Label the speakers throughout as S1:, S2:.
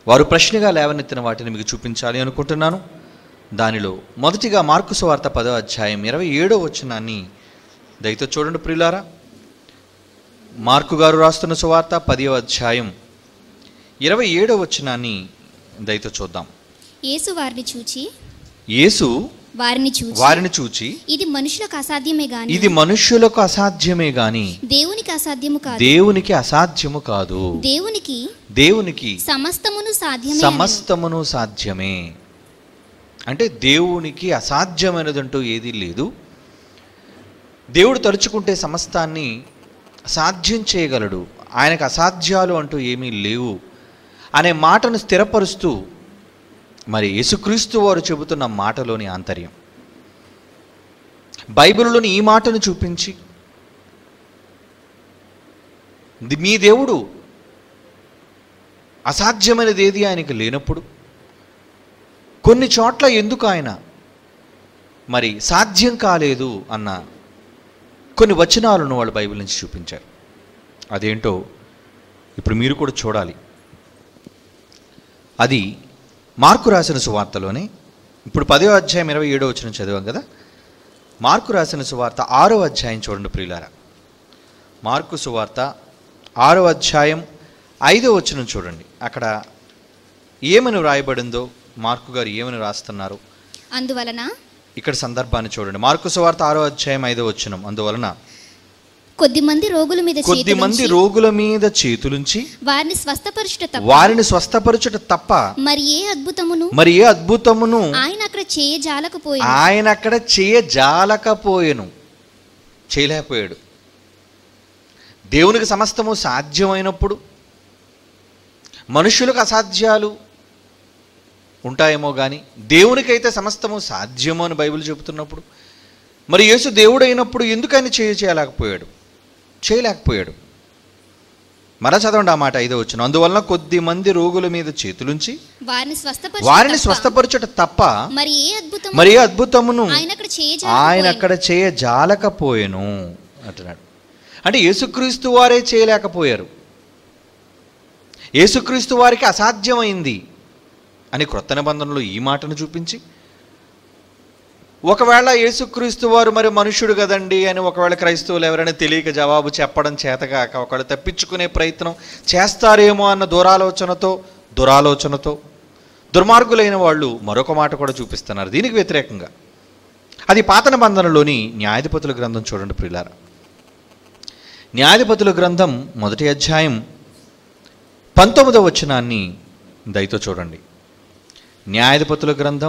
S1: వారు ప్రశ్నగా లేవనెత్తిన వాటిని మీకు చూపించాలి అనుకుంటున్నాను దానిలో మొదటిగా మార్కు సువార్త పదో అధ్యాయం ఇరవై ఏడో వచనాన్ని దయతో చూడండి ప్రియులారా మార్కు గారు రాస్తున్న సువార్త పదో అధ్యాయం ఇరవై ఏడో వచనాన్ని దయతో చూద్దాం
S2: యేసు వారిని చూచి
S1: యేసు
S2: వారిని చూచి
S1: వారిని చూచి
S2: ఇది మనుషులకు అసాధ్యమే గాని
S1: ఇది మనుష్యులకు అసాధ్యమే గాని
S2: దేవునికి అసాధ్యము కాదు
S1: దేవునికి అసాధ్యము కాదు
S2: దేవునికి
S1: దేవునికి
S2: సమస్తమును సాధ్యమే
S1: సమస్తమును సాధ్యమే అంటే దేవునికి అసాధ్యమైనదంటూ ఏదీ లేదు దేవుడు తలుచుకుంటే సమస్తాన్ని సాధ్యం చేయగలడు ఆయనకు అసాధ్యాలు అంటూ ఏమీ లేవు అనే మాటను స్థిరపరుస్తూ మరి యేసుక్రీస్తు వారు చెబుతున్న మాటలోని ఆంతర్యం బైబిల్లోని ఈ మాటను చూపించి "ది- మీ దేవుడు అసాధ్యమైనది ఏది ఆయనకి లేనప్పుడు కొన్ని చోట్ల ఎందుకు ఆయన మరి సాధ్యం కాలేదు అన్న కొన్ని వచనాలను వాళ్ళు బైబిల్ నుంచి చూపించారు అదేంటో ఇప్పుడు మీరు కూడా చూడాలి అది మార్కు రాసిన సువార్తలోనే ఇప్పుడు పదో అధ్యాయం ఇరవై ఏడో వచ్చిన చదివాం కదా మార్కు రాసిన సువార్త ఆరో అధ్యాయం చూడండి ప్రియులారా మార్కు సువార్త ఆరో అధ్యాయం ఐదో వచ్చిన చూడండి అక్కడ ఏమని వ్రాయబడిందో మార్కు గారు ఏమని రాస్తున్నారు
S2: అందువలన
S1: ఇక్కడ సందర్భాన్ని చూడండి మార్కు సువార్త ఆరో అధ్యాయం ఐదో వచ్చినం అందువలన
S2: కొద్ది మంది రోగుల మీద
S1: కొద్ది
S2: చేతులుంచి
S1: మంది రోగుల మీద చేతులుంచి
S2: వారిని స్వస్థపరుచుట తప్ప
S1: వారిని స్వస్థపరచుట తప్ప
S2: మరి ఏ అద్భుతమును
S1: మరి ఏ అద్భుతమును
S2: ఆయన అక్కడ చేయజాలకపోయి
S1: ఆయన అక్కడ చేయజాలకపోయెను చేయలేకపోయాడు దేవునికి సమస్తము సాధ్యమైనప్పుడు మనుషులకు అసాధ్యాలు ఉంటాయేమో కానీ దేవునికైతే సమస్తము సాధ్యము అని బైబిల్ చెబుతున్నప్పుడు మరి యేసు దేవుడు అయినప్పుడు ఎందుకు ఆయన చేయ చేయలేకపోయాడు చేయలేకపోయాడు మరలా చదవండి ఆ మాట ఐదో వచ్చిన అందువలన కొద్ది మంది రోగుల మీద చేతులుంచి
S2: వారిని స్వస్థపరచుట
S1: వారిని
S2: తప్ప
S1: స్వస్థపరచుట తప్ప
S2: మరి ఏ అద్భుతము
S1: మరి ఏ అద్భుతమును
S2: ఆయన అక్కడ
S1: ఆయన
S2: చేయజాలకపోయెను
S1: అక్కడ చేయజాలకపోయెను అంటున్నాడు అంటే యేసుక్రీస్తు వారే చేయలేకపోయారు యేసుక్రీస్తు వారికి అసాధ్యమైంది అని క్రొత్త నిబంధనలో ఈ మాటను చూపించి ఒకవేళ యేసుక్రీస్తు వారు మరి మనుష్యుడు కదండి అని ఒకవేళ క్రైస్తవులు ఎవరైనా తెలియక జవాబు చెప్పడం చేతగాక ఒకవేళ తప్పించుకునే ప్రయత్నం చేస్తారేమో అన్న దురాలోచనతో దురాలోచనతో దుర్మార్గులైన వాళ్ళు మరొక మాట కూడా చూపిస్తున్నారు దీనికి వ్యతిరేకంగా అది పాత నిబంధనలోని న్యాయాధిపతుల గ్రంథం చూడండి ప్రియులారా న్యాయాధిపతుల గ్రంథం మొదటి అధ్యాయం పంతొమ్మిదవ వచనాన్ని దయతో చూడండి న్యాయాధిపతుల గ్రంథం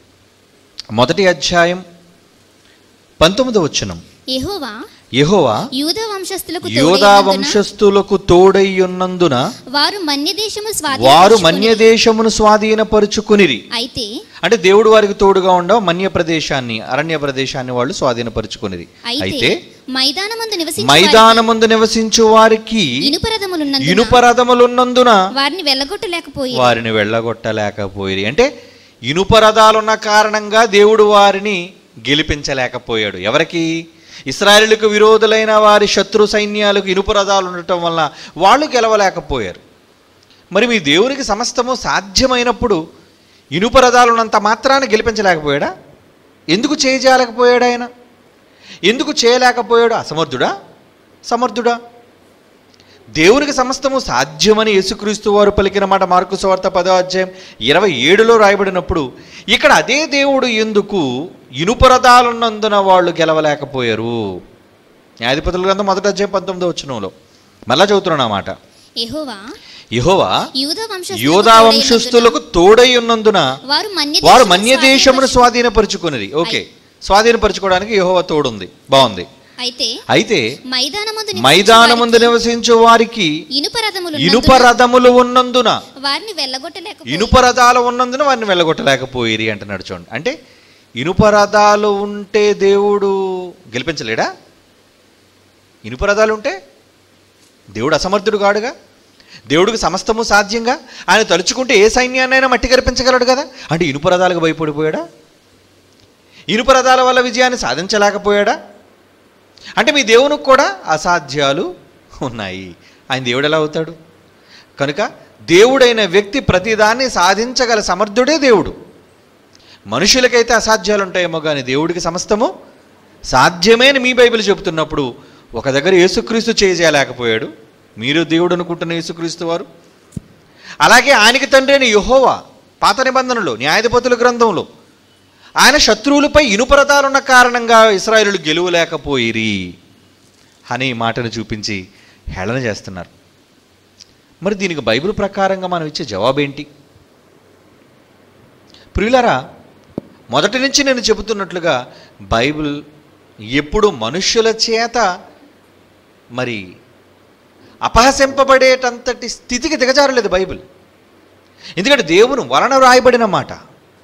S1: మొదటి అధ్యాయం పంతొమ్మిదవ వచనం
S2: యెహోవా
S1: యెహోవా
S2: యూద వంశస్థులకు
S1: యోధా
S2: తోడైనందున
S1: వంశస్థులకు తోడై ఉన్నందున
S2: వారు మన్యదేశము
S1: వారు
S2: స్వాధీనపరచుకొని-
S1: మన్యదేశమును స్వాధీనపరుచుకునిరి
S2: అయితే
S1: అంటే దేవుడు వారికి తోడుగా ఉండవు మన్య ప్రదేశాన్ని అరణ్య ప్రదేశాన్ని వాళ్ళు స్వాధీనపరుచుకునిరి
S2: అయితే
S1: అయితే
S2: మైదానమందు నివసించు
S1: మైదానమందు నివసించు వారికి
S2: ఇనుపరథములున్నందున
S1: ఇనుపరథములున్నందున
S2: వారిని వెళ్ళగొట్టలేకపోయి
S1: వారిని వెళ్ళగొట్టలేకపోయి అంటే ఇనుపరథాలున్న కారణంగా దేవుడు వారిని గెలిపించలేకపోయాడు ఎవరికి ఇస్రాయేలుకు విరోధులైన వారి శత్రు సైన్యాలకు ఇనుపరథాలు ఉండటం వల్ల వాళ్ళు గెలవలేకపోయారు మరి మీ దేవునికి సమస్తము సాధ్యమైనప్పుడు ఇనుపరథాలు ఉన్నంత మాత్రాన గెలిపించలేకపోయాడా ఎందుకు చేయజాలకపోయాడు ఆయన ఎందుకు చేయలేకపోయాడు అసమర్థుడా సమర్థుడా దేవునికి సమస్తము సాధ్యమని యేసుక్రీస్తు వారు పలికిన మాట మార్కు సువార్త పదో అధ్యాయం ఇరవై ఏడులో రాయబడినప్పుడు ఇక్కడ అదే దేవుడు ఎందుకు ఇనుపరదాలున్నందున వాళ్ళు గెలవలేకపోయారు న్యాయాధిపతుల గ్రంథం మొదటి అధ్యాయం పంతొమ్మిదో వచ్చినంలో మళ్ళా చదువుతున్నాను ఆ మాట
S2: యెహోవా
S1: యహోవా
S2: యూద వంశస్థులకు
S1: యోధా
S2: తోడైనందున
S1: వంశస్థులకు తోడై ఉన్నందున
S2: వారు మన్య
S1: వారు మన్య దేశమును స్వాధీనపరుచుకున్నది ఓకే స్వాధీనపరచుకోవడానికి యహోవా తోడుంది బాగుంది
S2: అయితే
S1: అయితే
S2: మైదానమందు
S1: మైదానముందు నివసించు వారికి
S2: ఇనుపరథములు
S1: ఇనుప రథములు ఉన్నందున
S2: వారిని వెళ్ళగొట్టలేకపోయి
S1: ఇనుప రథాలు ఉన్నందున వారిని వెళ్ళగొట్టలేకపోయిరి అంటున్నాడు చూడండి అంటే ఇనుప రథాలు ఉంటే దేవుడు గెలిపించలేడా ఇనుప రథాలు ఉంటే దేవుడు అసమర్థుడు కాడుగా దేవుడికి సమస్తము సాధ్యంగా ఆయన తలుచుకుంటే ఏ సైన్యాన్నైనా మట్టి కరిపించగలడు కదా అంటే ఇనుప రథాలకు భయపడిపోయాడా ఇనుప రథాల వల్ల విజయాన్ని సాధించలేకపోయాడా అంటే మీ దేవునికి కూడా అసాధ్యాలు ఉన్నాయి ఆయన దేవుడు ఎలా అవుతాడు కనుక దేవుడైన వ్యక్తి ప్రతిదాన్ని సాధించగల సమర్థుడే దేవుడు మనుషులకైతే అసాధ్యాలు ఉంటాయేమో కానీ దేవుడికి సమస్తము సాధ్యమే అని మీ బైబిల్ చెబుతున్నప్పుడు ఒక దగ్గర యేసుక్రీస్తు చేయలేకపోయాడు మీరు దేవుడు అనుకుంటున్న యేసుక్రీస్తు వారు అలాగే ఆయనకి తండ్రి అయిన యెహోవా పాత నిబంధనలో న్యాయాధిపతుల గ్రంథంలో ఆయన శత్రువులపై ఇనుపరతాలున్న కారణంగా ఇస్రాయేలులు గెలువలేకపోయిరి అనే ఈ మాటను చూపించి హేళన చేస్తున్నారు మరి దీనికి బైబిల్ ప్రకారంగా మనం ఇచ్చే జవాబేంటి ప్రియులరా మొదటి నుంచి నేను చెబుతున్నట్లుగా బైబిల్ ఎప్పుడు మనుష్యుల చేత మరి అపహసింపబడేటంతటి స్థితికి దిగజారలేదు బైబిల్ ఎందుకంటే దేవుని వలన రాయబడిన మాట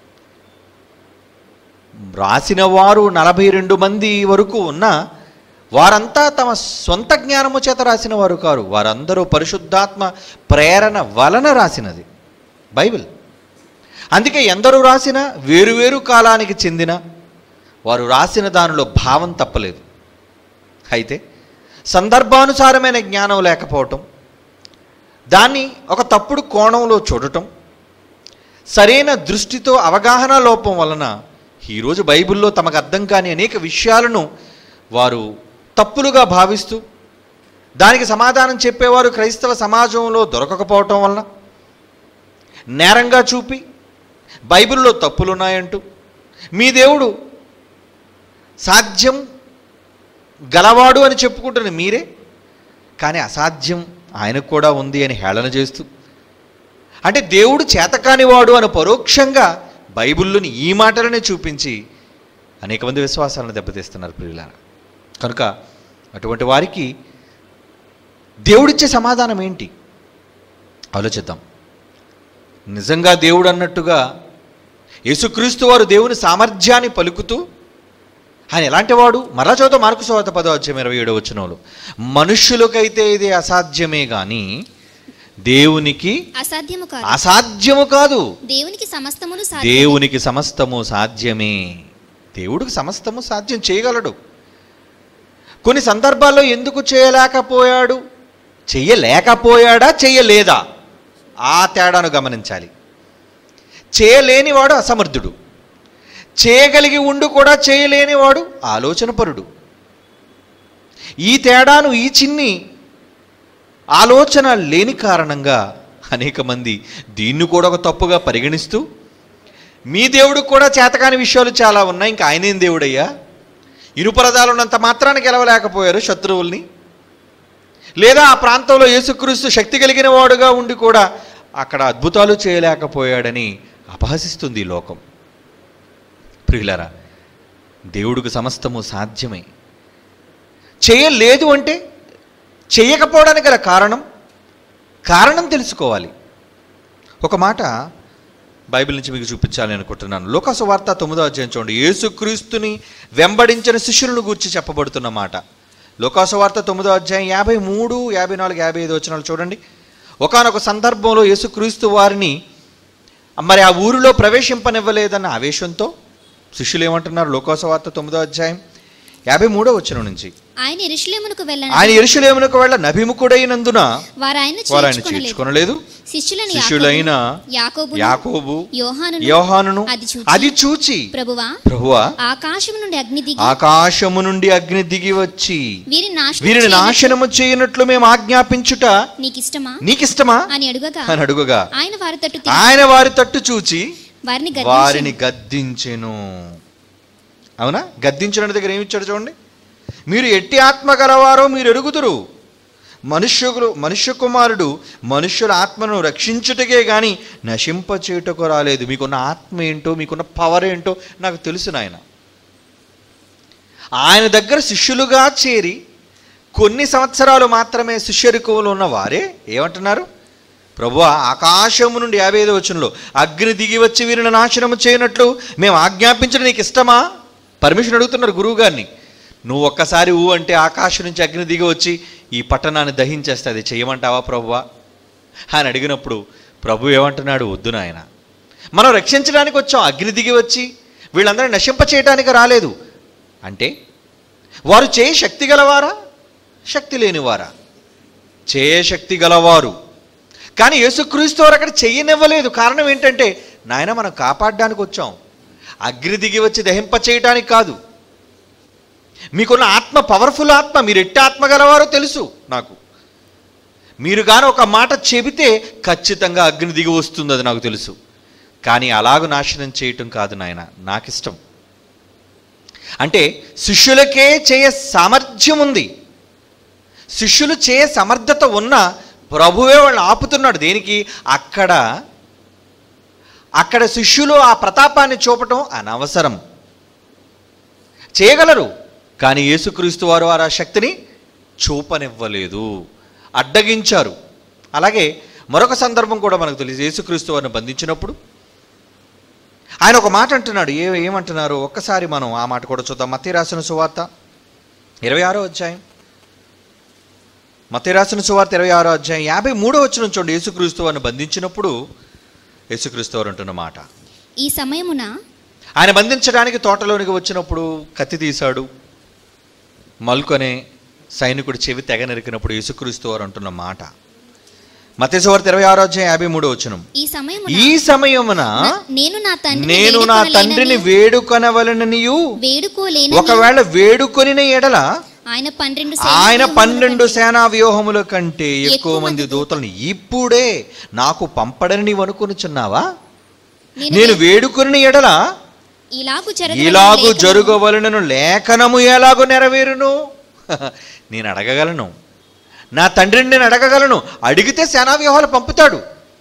S1: రాసిన వారు నలభై రెండు మంది వరకు ఉన్న వారంతా తమ సొంత జ్ఞానము చేత రాసిన వారు కారు వారందరూ పరిశుద్ధాత్మ ప్రేరణ వలన రాసినది బైబిల్ అందుకే ఎందరూ రాసిన వేరువేరు కాలానికి చెందిన వారు రాసిన దానిలో భావం తప్పలేదు అయితే సందర్భానుసారమైన జ్ఞానం లేకపోవటం దాన్ని ఒక తప్పుడు కోణంలో చూడటం సరైన దృష్టితో అవగాహన లోపం వలన ఈరోజు బైబిల్లో తమకు అర్థం కాని అనేక విషయాలను వారు తప్పులుగా భావిస్తూ దానికి సమాధానం చెప్పేవారు క్రైస్తవ సమాజంలో దొరకకపోవటం వలన నేరంగా చూపి బైబిల్లో తప్పులున్నాయంటూ మీ దేవుడు సాధ్యం గలవాడు అని చెప్పుకుంటున్న మీరే కానీ అసాధ్యం ఆయనకు కూడా ఉంది అని హేళన చేస్తూ అంటే దేవుడు చేతకానివాడు అని పరోక్షంగా బైబిల్లోని ఈ మాటలనే చూపించి అనేక మంది విశ్వాసాలను దెబ్బతీస్తున్నారు ప్రియులారా కనుక అటువంటి వారికి దేవుడిచ్చే సమాధానం ఏంటి ఆలోచిద్దాం నిజంగా దేవుడు అన్నట్టుగా యేసుక్రీస్తు వారు దేవుని సామర్థ్యాన్ని పలుకుతూ ఆయన ఎలాంటి వాడు మరలా చదువుతా మార్కు సోత పదో అధ్యాయం ఇరవై ఏడో వచ్చినోళ్ళు మనుష్యులకైతే ఇది అసాధ్యమే కానీ దేవునికి
S2: అసాధ్యము కాదు
S1: అసాధ్యము కాదు
S2: దేవునికి సమస్తమును సాధ్యం
S1: దేవునికి సమస్తము సాధ్యమే దేవుడికి సమస్తము సాధ్యం చేయగలడు కొన్ని సందర్భాల్లో ఎందుకు చేయలేకపోయాడు చెయ్యలేకపోయాడా చెయ్యలేదా ఆ తేడాను గమనించాలి చేయలేనివాడు అసమర్థుడు చేయగలిగి ఉండు కూడా చేయలేనివాడు ఆలోచనపరుడు ఈ తేడాను ఈ చిన్ని ఆలోచన లేని కారణంగా అనేక మంది దీన్ని కూడా ఒక తప్పుగా పరిగణిస్తూ మీ దేవుడు కూడా చేతకాని విషయాలు చాలా ఉన్నాయి ఇంకా ఆయనేం దేవుడయ్యా ఇనుపరదాలు ఉన్నంత మాత్రాన్ని గెలవలేకపోయారు శత్రువుల్ని లేదా ఆ ప్రాంతంలో యేసుక్రీస్తు శక్తి కలిగిన వాడుగా ఉండి కూడా అక్కడ అద్భుతాలు చేయలేకపోయాడని అపహసిస్తుంది ఈ లోకం ప్రియులరా దేవుడికి సమస్తము సాధ్యమే చేయలేదు అంటే చేయకపోవడానికి గల కారణం కారణం తెలుసుకోవాలి ఒక మాట బైబిల్ నుంచి మీకు చూపించాలని అనుకుంటున్నాను లోకాసు వార్త తొమ్మిదో అధ్యాయం చూడండి యేసుక్రీస్తుని వెంబడించిన శిష్యులను గురించి చెప్పబడుతున్న మాట లోకాసు వార్త తొమ్మిదో అధ్యాయం యాభై మూడు యాభై నాలుగు యాభై ఐదు వచనాలు చూడండి ఒకానొక సందర్భంలో యేసుక్రీస్తు వారిని మరి ఆ ఊరిలో ప్రవేశింపనివ్వలేదన్న ఆవేశంతో శిష్యులు ఏమంటున్నారు లోకాసు వార్త తొమ్మిదో అధ్యాయం యాభై మూడో వచనం నుంచి
S2: ఆయన ఎరుషులేమునకు వెళ్ళను
S1: ఆయన ఎరుషులేమునకు వెళ్ళ నభిముఖుడైనందున
S2: వారు ఆయన
S1: వారు ఆయన
S2: చేర్చుకొనలేదు
S1: చేర్చుకొనలేదు
S2: శిష్యులని
S1: శిష్యులైన
S2: యాకోబు
S1: యాకోబు
S2: యోహాను
S1: యోహానును
S2: అది చూచి
S1: అది చూచి
S2: ప్రభువా
S1: ప్రభువా
S2: ఆకాశం నుండి అగ్ని దిగి
S1: ఆకాశము నుండి అగ్ని దిగి వచ్చి
S2: వీరిని నాశనం
S1: వీరిని
S2: చేయనట్లు
S1: నాశనము చేయనట్లు మేము ఆజ్ఞాపించుట
S2: నీకిష్టమా
S1: నీకిష్టమా
S2: అని అడుగగా
S1: అని అడుగుగా
S2: ఆయన వారి తట్టు తిరిగి
S1: ఆయన వారి తట్టు చూచి
S2: వారిని
S1: వారిని
S2: గద్దించి
S1: గద్దించెను అవునా గద్దించిన దగ్గర ఏమి ఇచ్చాడు చూడండి మీరు ఎట్టి ఆత్మ గలవారో మీరు ఎరుగుదురు మనుష్యులు మనుష్య కుమారుడు మనుష్యుల ఆత్మను రక్షించుటకే కానీ నశింపచేయుటకు రాలేదు మీకున్న ఆత్మ ఏంటో మీకున్న పవర్ ఏంటో నాకు తెలుసు నాయన ఆయన దగ్గర శిష్యులుగా చేరి కొన్ని సంవత్సరాలు మాత్రమే శిష్యరికంలో ఉన్న వారే ఏమంటున్నారు ప్రభు ఆకాశము నుండి యాభై ఐదు వచనంలో అగ్ని దిగి వచ్చి వీరిని నాశనము చేయనట్లు మేము ఆజ్ఞాపించడం నీకు ఇష్టమా పర్మిషన్ అడుగుతున్నారు గురువు గారిని నువ్వు ఒక్కసారి ఊ అంటే ఆకాశం నుంచి అగ్ని దిగి వచ్చి ఈ పట్టణాన్ని దహించేస్తుంది చేయమంటావా ప్రభువా అని అడిగినప్పుడు ప్రభు ఏమంటున్నాడు వద్దు నాయన మనం రక్షించడానికి వచ్చాం అగ్ని దిగి వచ్చి వీళ్ళందరినీ నశింప చేయడానికి రాలేదు అంటే వారు చేయ శక్తి గలవారా శక్తి లేనివారా చేయ శక్తి గలవారు కానీ యేసుక్రీస్తు వారు అక్కడ చెయ్యనివ్వలేదు కారణం ఏంటంటే నాయన మనం కాపాడడానికి వచ్చాం అగ్ని దిగి వచ్చి దహింప చేయడానికి కాదు మీకున్న ఆత్మ పవర్ఫుల్ ఆత్మ మీరు ఎట్టి ఆత్మ గలవారో తెలుసు నాకు మీరు కానీ ఒక మాట చెబితే ఖచ్చితంగా అగ్ని దిగి వస్తుంది అది నాకు తెలుసు కానీ అలాగ నాశనం చేయటం కాదు నాయన నాకిష్టం అంటే శిష్యులకే చేయ సామర్థ్యం ఉంది శిష్యులు చేయ సమర్థత ఉన్న ప్రభువే వాళ్ళని ఆపుతున్నాడు దేనికి అక్కడ అక్కడ శిష్యులు ఆ ప్రతాపాన్ని చూపటం అనవసరం చేయగలరు కానీ యేసుక్రీస్తు వారు వారు ఆ శక్తిని చూపనివ్వలేదు అడ్డగించారు అలాగే మరొక సందర్భం కూడా మనకు తెలియదు యేసుక్రీస్తు వారిని బంధించినప్పుడు ఆయన ఒక మాట అంటున్నాడు ఏ ఏమంటున్నారు ఒక్కసారి మనం ఆ మాట కూడా చూద్దాం మత్తి రాసిన సువార్త ఇరవై ఆరో అధ్యాయం మత్తి రాసిన సువార్త ఇరవై ఆరో అధ్యాయం యాభై మూడో వచ్చిన చూడండి యేసుక్రీస్తు వారిని బంధించినప్పుడు యేసుక్రీస్తు వారు అంటున్న మాట
S2: ఈ సమయమున
S1: ఆయన బంధించడానికి తోటలోనికి వచ్చినప్పుడు కత్తి తీశాడు మల్కొనే సైనికుడు చెవి తెగ నరికినప్పుడు యేసుక్రీస్తు వారు అంటున్న మాట మతేశ్వార్త ఇరవై ఆరో అధ్యాయం యాభై మూడో వచనం
S2: ఈ సమయమున
S1: ఈ సమయమున
S2: నా- నేను నా తండ్రిని
S1: నేను నా తండ్రిని
S2: వేడుకొనలేనని
S1: వేడుకొనవలననియు
S2: వేడుకోలేనని
S1: ఒకవేళ వేడుకొనిన ఎడల
S2: ఆయన పన్నెండు
S1: ఆయన
S2: సైనికుల
S1: పన్నెండు
S2: కంటే
S1: సేనా వ్యూహముల కంటే ఎక్కువ
S2: ఎక్కువ
S1: మంది
S2: మంది
S1: దూతలను ఇప్పుడే నాకు పంపడని నీవు అనుకొనుచున్నావా
S2: నేను
S1: నేను వేడుకొనిన ఎడల
S2: ఇలాగు జరగవలెను
S1: ఇలాగు
S2: లేఖనము
S1: జరుగవలనను లేఖనము ఎలాగో నెరవేరును నేను అడగగలను నా తండ్రిని నేను అడగగలను అడిగితే సేనా వ్యూహాలు పంపుతాడు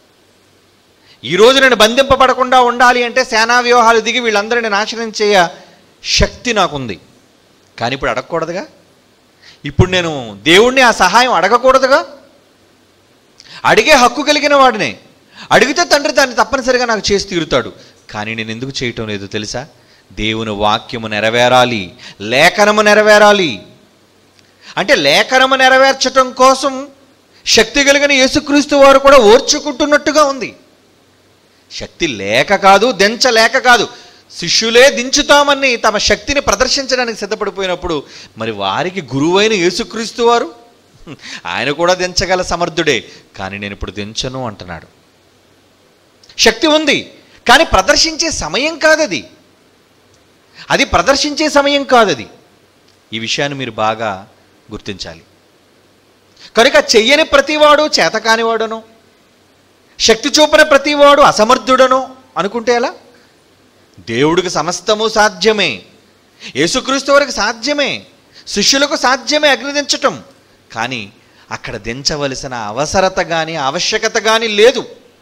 S1: ఈరోజు నేను బంధింపబడకుండా ఉండాలి అంటే సేనా వ్యూహాలు దిగి వీళ్ళందరిని నాశనం చేయ శక్తి నాకుంది కానీ ఇప్పుడు అడగకూడదుగా ఇప్పుడు నేను దేవుణ్ణి ఆ సహాయం అడగకూడదుగా అడిగే హక్కు కలిగిన వాడినే అడిగితే తండ్రి దాన్ని తప్పనిసరిగా నాకు చేసి తీరుతాడు కానీ నేను ఎందుకు చేయటం లేదు తెలుసా దేవుని వాక్యము నెరవేరాలి లేఖనము నెరవేరాలి అంటే లేఖనము నెరవేర్చటం కోసం శక్తి కలిగిన యేసుక్రీస్తు వారు కూడా ఓర్చుకుంటున్నట్టుగా ఉంది శక్తి లేక కాదు దించలేక కాదు శిష్యులే దించుతామని తమ శక్తిని ప్రదర్శించడానికి సిద్ధపడిపోయినప్పుడు మరి వారికి గురువైన యేసుక్రీస్తు వారు హ్మ్, ఆయన కూడా దించగల సమర్థుడే కానీ నేను ఇప్పుడు దించను అంటున్నాడు శక్తి ఉంది కానీ ప్రదర్శించే సమయం కాదది అది ప్రదర్శించే సమయం కాదది ఈ విషయాన్ని మీరు బాగా గుర్తించాలి కనుక చెయ్యని ప్రతివాడు చేతకానివాడను శక్తి చూపని ప్రతివాడు అసమర్థుడను అనుకుంటే ఎలా దేవుడికి సమస్తము సాధ్యమే యేసుక్రీస్తు వారికి సాధ్యమే శిష్యులకు సాధ్యమే అగ్ని దించటం కానీ అక్కడ దించవలసిన అవసరత కానీ ఆవశ్యకత కానీ లేదు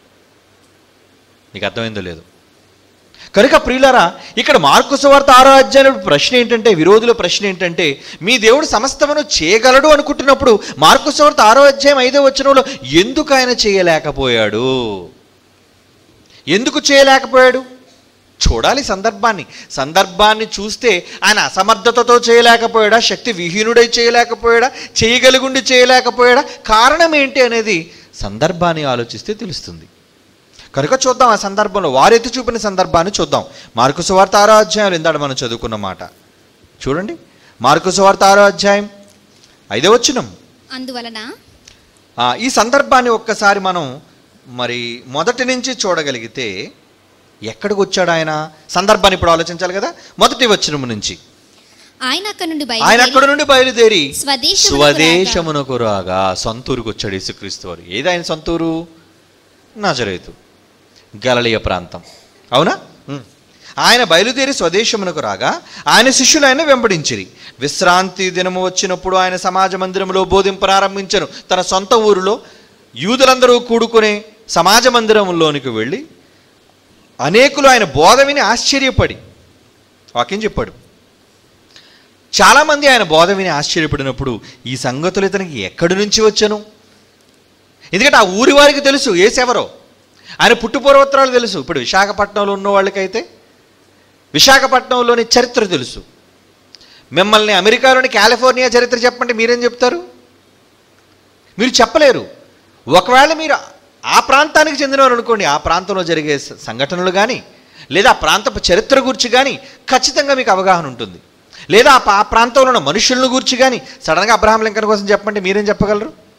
S1: నీకు అర్థమైందో లేదు కనుక ప్రియులారా ఇక్కడ మార్కు సువార్త ఆరో అధ్యాయంలో ప్రశ్న ఏంటంటే విరోధుల ప్రశ్న ఏంటంటే మీ దేవుడు సమస్తమును చేయగలడు అనుకుంటున్నప్పుడు మార్కు సువార్త ఆరో అధ్యాయం ఐదో వచనంలో ఎందుకు ఆయన చేయలేకపోయాడు ఎందుకు చేయలేకపోయాడు చూడాలి సందర్భాన్ని సందర్భాన్ని చూస్తే ఆయన అసమర్థతతో చేయలేకపోయాడా శక్తి విహీనుడై చేయలేకపోయాడా చేయగలిగుండి చేయలేకపోయాడా కారణం ఏంటి అనేది సందర్భాన్ని ఆలోచిస్తే తెలుస్తుంది కనుక చూద్దాం ఆ సందర్భంలో వారెత్తి చూపిన సందర్భాన్ని చూద్దాం మార్కు సువార్త ఆరో అధ్యాయం ఇందాడ మనం చదువుకున్న మాట చూడండి మార్కు సువార్త ఆరో అధ్యాయం ఐదో వచ్చినం
S2: అందువలన
S1: ఈ సందర్భాన్ని ఒక్కసారి మనం మరి మొదటి నుంచి చూడగలిగితే ఎక్కడికి వచ్చాడు ఆయన సందర్భాన్ని ఇప్పుడు ఆలోచించాలి కదా మొదటి వచ్చినం నుంచి
S2: ఆయన అక్కడ నుండి
S1: ఆయన
S2: బయలుదేరి
S1: అక్కడ నుండి బయలుదేరి
S2: స్వదేశమునకు రాగా
S1: స్వదేశమునకు రాగా సొంతూరుకు వచ్చాడు యేసుక్రీస్తు వారు ఏది ఆయన సొంతూరు నజరేతు గలలియ ప్రాంతం అవునా ఉం. ఆయన బయలుదేరి స్వదేశమునకు రాగా ఆయన శిష్యులు ఆయన వెంబడించిరి విశ్రాంతి దినము వచ్చినప్పుడు ఆయన సమాజ మందిరంలో బోధింప ప్రారంభించను తన సొంత ఊరిలో యూదులందరూ కూడుకునే సమాజ మందిరంలోనికి వెళ్ళి అనేకులు ఆయన బోధ విని ఆశ్చర్యపడి వాక్యం చెప్పాడు చాలామంది ఆయన బోధ విని ఆశ్చర్యపడినప్పుడు ఈ సంగతులు ఇతనికి ఎక్కడి నుంచి వచ్చను ఎందుకంటే ఆ ఊరి వారికి తెలుసు ఏసెవరో ఆయన పుట్టుపూర్వోత్తరాలు తెలుసు ఇప్పుడు విశాఖపట్నంలో ఉన్న వాళ్ళకైతే విశాఖపట్నంలోని చరిత్ర తెలుసు మిమ్మల్ని అమెరికాలోని కాలిఫోర్నియా చరిత్ర చెప్పండి మీరేం చెప్తారు మీరు చెప్పలేరు ఒకవేళ మీరు ఆ ప్రాంతానికి చెందినవారు అనుకోండి ఆ ప్రాంతంలో జరిగే స- సంఘటనలు కానీ లేదా ఆ ప్రాంతపు చరిత్ర గురించి కానీ ఖచ్చితంగా మీకు అవగాహన ఉంటుంది లేదా ఆ పా- ఆ ప్రాంతంలో ఉన్న మనుషులను గురించి కానీ సడన్గా అబ్రహాం లింకన్ కోసం చెప్పండి మీరేం చెప్పగలరు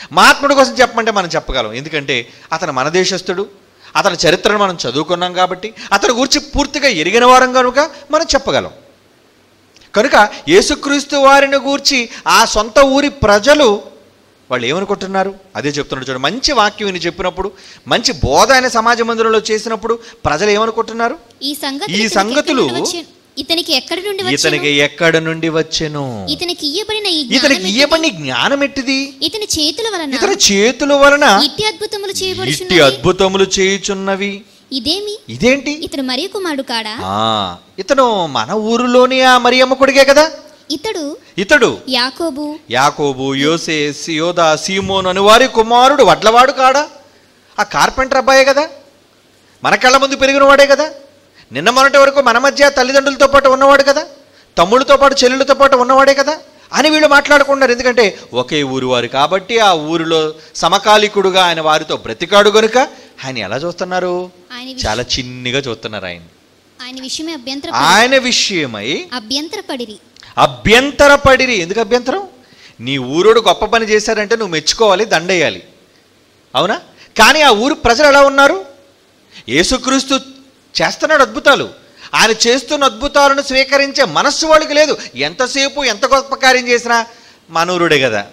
S1: మహాత్ముడి కోసం చెప్పమంటే మనం చెప్పగలం ఎందుకంటే అతను మన దేశస్థుడు అతని చరిత్రను మనం చదువుకున్నాం కాబట్టి అతని గురించి పూర్తిగా ఎరిగిన వారం కనుక మనం చెప్పగలం కనుక యేసుక్రీస్తు వారిని గూర్చి ఆ సొంత ఊరి ప్రజలు వాళ్ళు ఏమనుకుంటున్నారు అదే చెప్తున్నాడు చూడండి మంచి వాక్యం విని చెప్పినప్పుడు మంచి బోధ ఆయన సమాజ మందిరంలో చేసినప్పుడు ప్రజలు ఏమనుకుంటున్నారు
S2: ఈ సంగతులు
S1: ఈ
S2: ఇతనికి
S1: సంగతులు
S2: ఎక్కడి నుండి వచ్చె- ఇతనికి ఎక్కడి నుండి
S1: ఇతనికి
S2: వచ్చెను
S1: ఎక్కడ నుండి వచ్చెను
S2: ఇతనికి ఇయ్యబడిన ఈ
S1: ఇతనికి
S2: జ్ఞానం ఎట్టిది?
S1: ఇయ్యబడిన జ్ఞానం ఎట్టిది
S2: ఇతని చేతుల వలన
S1: ఇతని చేతుల వలన
S2: ఇట్టి అద్భుతములు
S1: ఇట్టి
S2: చేయబడుచున్నవి
S1: అద్భుతములు చేయుచున్నవి
S2: ఇదేమి
S1: ఇదేంటి
S2: ఇతడు మరియు కుమారుడు కాడా
S1: ఆ ఇతను మన ఊరిలోని ఆ మరియమ్మ కొడుకే కదా
S2: ఇతడు
S1: ఇతడు
S2: యాకోబు
S1: యాకోబు యోసే సియోదా సీమోన్ అని వారి కుమారుడు వడ్లవాడు కాడా ఆ కార్పెంటర్ అబ్బాయే కదా మన కళ్ళ ముందు పెరిగిన వాడే కదా నిన్న మొన్నటి వరకు మన మధ్య తల్లిదండ్రులతో పాటు ఉన్నవాడు కదా తమ్ముళ్ళతో పాటు చెల్లెళ్ళతో పాటు ఉన్నవాడే కదా అని వీళ్ళు మాట్లాడుకున్నారు ఎందుకంటే ఒకే ఊరు వారు కాబట్టి ఆ ఊరిలో సమకాలికుడుగా ఆయన వారితో బ్రతికాడు గనుక ఆయన ఎలా చూస్తున్నారు
S2: ఆయన విష-
S1: చాలా చిన్నిగా చూస్తున్నారు ఆయన
S2: ఆయన విషయమే అభ్యంతర
S1: ఆయన విషయమై
S2: అభ్యంతరపడిరి
S1: అభ్యంతరపడిరి ఎందుకు అభ్యంతరం నీ ఊరోడు గొప్ప పని చేశాడంటే నువ్వు మెచ్చుకోవాలి దండేయాలి అవునా కానీ ఆ ఊరు ప్రజలు ఎలా ఉన్నారు యేసుక్రీస్తు చేస్తున్నాడు అద్భుతాలు ఆయన చేస్తున్న అద్భుతాలను స్వీకరించే మనస్సు వాళ్ళకి లేదు ఎంతసేపు ఎంత గొప్ప కార్యం చేసినా మనూరుడే కదా